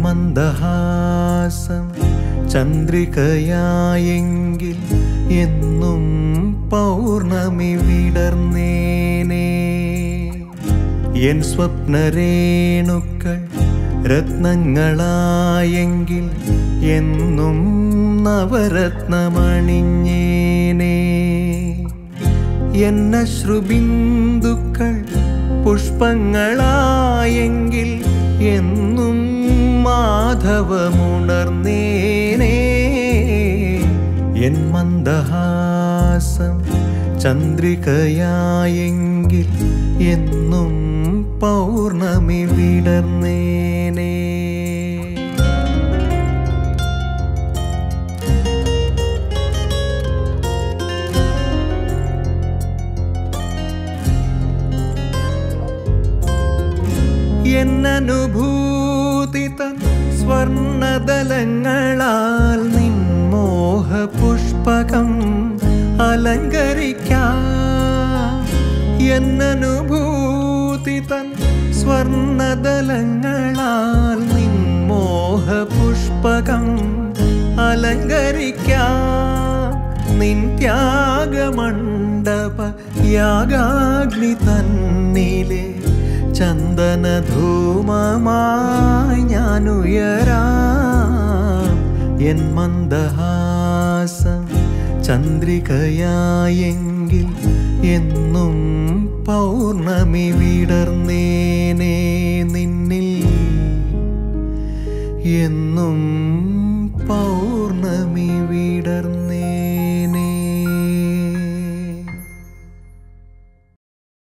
മന്ദഹാസം ചന്ദ്രികയായെങ്കിൽ എന്നും പൗർണമി വിടർന്നേനേ എൻ സ്വപ്നരേണുക്കൾ രത്നങ്ങളായെങ്കിൽ എന്നും നവരത്നമണിഞ്ഞേനേ എന്നശ്രുബിന്ദുക്കൾ പുഷ്പങ്ങളായെങ്കിൽ എന്നും മാധവമുണർന്നേനേ എൻ മന്ദഹാസം ചന്ദ്രികയായെങ്കിൽ എന്നും പൗർണമി വിടർന്നേനേ എന്നനുഭൂതി തൻ സ്വർണദലങ്ങളാൽ നിൻമോഹ പുഷ്പകം അലങ്കരിക്കാം എന്നനുഭൂതി തൻ സ്വർണദലങ്ങളാൽ നിൻമോഹ പുഷ്പകം അലങ്കരിക്കാം നിൻ ത്യാഗമണ്ഡപ യാഗാഗ്നി തന്നിലെ ചന്ദനധൂമമായി ഞാനുയരാം എൻ മന്ദഹാസം ചന്ദ്രികയായെങ്കിൽ എന്നും പൗർണമി വിടർന്നേനേ നിന്നിൽ എന്നും